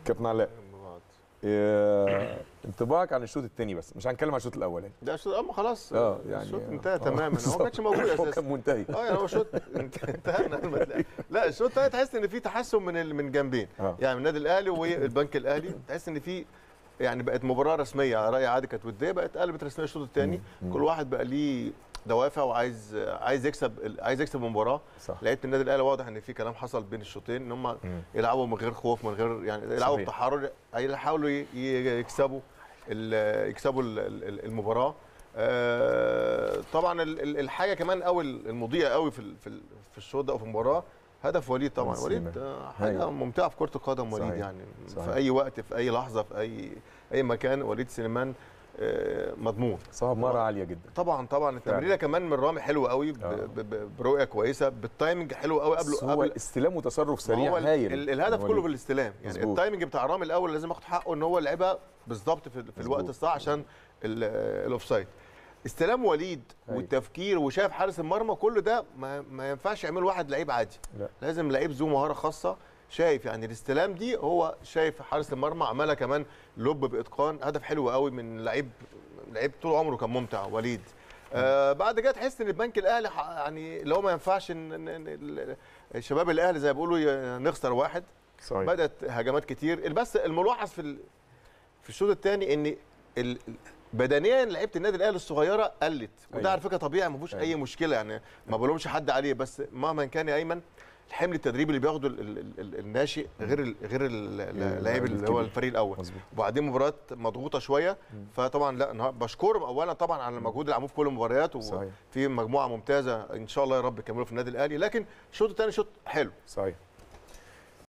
كابتن علاء إيه، انطباعك عن الشوط الثاني بس مش هنتكلم عن الشوط الاولاني ده شوط اما خلاص اه يعني الشوط آه. انتهى آه. تماما هو ما كانش موجود هو اساسا كان منتهي اه يعني هو شوط انت- انتهينا لما تلاقي- لا الشوط الثاني تحس ان في تحسن من ال- من جنبين آه. يعني من النادي الاهلي والبنك الاهلي تحس ان في يعني بقت مباراه رسميه على راي عادي كانت وديه بقت قلبت رسميه الشوط الثاني مم. كل واحد بقى ليه دوافع وعايز عايز يكسب عايز يكسب المباراه صح لعيبه النادي الاهلي واضح ان في كلام حصل بين الشوطين ان هم مم. يلعبوا من غير خوف من غير يعني يلعبوا صحيح. بتحرر يحاولوا ي- ي- يكسبوا ال- يكسبوا ال- ال- المباراه آه، طبعا ال- ال- الحاجه كمان قوي المضيئه قوي في ال- في ال- في الشوط ده او في المباراه هدف وليد طبعا سليمان. وليد آه، حاجه أيوة. ممتعه في كره القدم وليد صحيح. يعني صحيح. في اي وقت في اي لحظه في اي اي مكان وليد سليمان آه، مضمون صعب مره عاليه جدا طبعا طبعا التمريره كمان من رامي حلوه قوي ب- آه. ب- ب- برؤيه كويسه بالتايمنج حلو قوي قبل بس هو قبل استلام وتصرف سريع هو ال- هايل ال- الهدف من كله وليد. بالاستلام يعني مظبوط. التايمنج بتاع رامي الاول لازم ياخد حقه ان هو لعبها بالظبط في, في الوقت مظبوط. الصح عشان ال- الاوفسايد استلام وليد أيوة. والتفكير وشاف حارس المرمى كل ده ما, ما ينفعش يعمله واحد لعيب عادي لا. لازم لعيب ذو مهاره خاصه شايف يعني الاستلام دي هو شايف حارس المرمى عملها كمان لب باتقان هدف حلو قوي من لعيب لعيب طول عمره كان ممتع وليد آه بعد كده تحس ان البنك الاهلي ح- يعني اللي هو ما ينفعش ان إن- إن ال- الشباب الاهلي زي ما بيقولوا ي- نخسر واحد صحيح بدات هجمات كتير بس الملاحظ في ال- في الشوط الثاني ان ال- بدنيا لعيبه النادي الاهلي الصغيره قلت وده أيوة. على فكره طبيعي ما فيهوش اي أيوة. مشكله يعني ما بقولهمش حد عليه بس مهما كان يا ايمن الحمل التدريبي اللي بياخده ال- ال- ال- الناشئ غير ال- غير ال- اللاعب اللي هو الكبير. الفريق الاول مظبوط وبعدين مباريات مضغوطه شويه فطبعا لا النهار- بشكرهم اولا طبعا على المجهود اللي عملوه في كل المباريات صحيح وفي مجموعه ممتازه ان شاء الله يا رب يكملوا في النادي الاهلي لكن الشوط الثاني شوط حلو صحيح